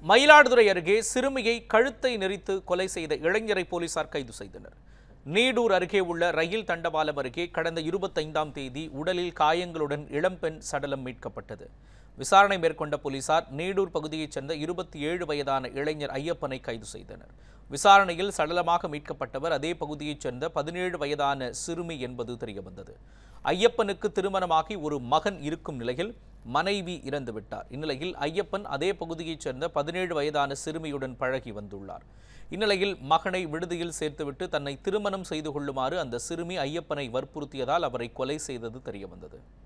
மயிலாடுதுறை அருகே சிறுமியை கழுத்தை நெரித்து கொலை செய்த இளைஞரை போலீசார் கைது செய்தனர் நீடூர் அருகே உள்ள ரயில் தண்டவாளம் அருகே கடந்த இருபத்தைந்தாம் தேதி உடலில் காயங்களுடன் இளம்பெண் சடலம் மீட்கப்பட்டது விசாரணை மேற்கொண்ட போலீசார் நீடூர் பகுதியைச் சேர்ந்த இருபத்தி ஏழு வயதான இளைஞர் ஐயப்பனை கைது செய்தனர் விசாரணையில் சடலமாக மீட்கப்பட்டவர் அதே பகுதியைச் சேர்ந்த பதினேழு வயதான சிறுமி என்பது தெரியவந்தது ஐயப்பனுக்கு திருமணமாகி ஒரு மகன் இருக்கும் நிலையில் மனைவி இறந்துவிட்டார் இந்நிலையில் ஐயப்பன் அதே பகுதியைச் சேர்ந்த பதினேழு வயதான சிறுமியுடன் பழகி வந்துள்ளார் இந்நிலையில் மகனை விடுதியில் சேர்த்துவிட்டு தன்னை திருமணம் செய்து கொள்ளுமாறு அந்த சிறுமி ஐயப்பனை வற்புறுத்தியதால் அவரை கொலை செய்தது தெரியவந்தது